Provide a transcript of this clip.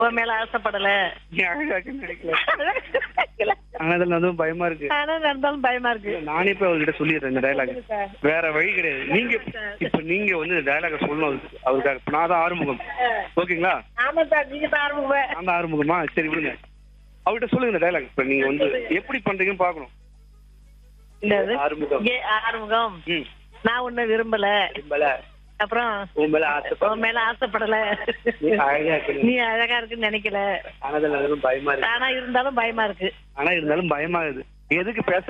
உன் மேல ஆசைப்படல நீ அழகா இருக்குன்னு நினைக்கல ஆனா அதில் அதுவும் பயமா இருக்கு ஆனா நடந்தாலும் பயமா இருக்கு நானே போய் அவர்கிட்ட சொல்லிடுறேன் இந்த டயலாக் சொல்லுங்க சார். வேற வழி கிடையாது நீங்க இப்ப நீங்க வந்து இந்த டயலாக சொல்லணும் அவருக்கு அவருக்காக இப்ப நான் தான் ஆறுமுகம் ஓகேங்களா ஆமா சார் நீங்க தான் ஆரம்பிங்க நான் தான் ஆறுமுகமா சரி விடுங்க அவர்கிட்ட சொல்லுங்க இந்த டயலாக் இப்ப நீங்க வந்து எப்படி பண்றீங்கன்னு பாக்கணும் என்னது ஆறுமுகம் ஏ, ஆறுமுகம் ம் நான் உன்னை விரும்பல விரும்பல அப்புறம் உன் மேல ஆசைப்பட உன் மேல ஆசைப்படல நீ அழகா இருக்கு நீ அழகா இருக்குன்னு நினைக்கல ஆனா அதுல அதுவும் பயமா இருக்கு ஆனா இருந்தாலும் பயமா இருக்கு ஆனா இருந்தாலும் பயமா இருக்குது எதுக்கு பேச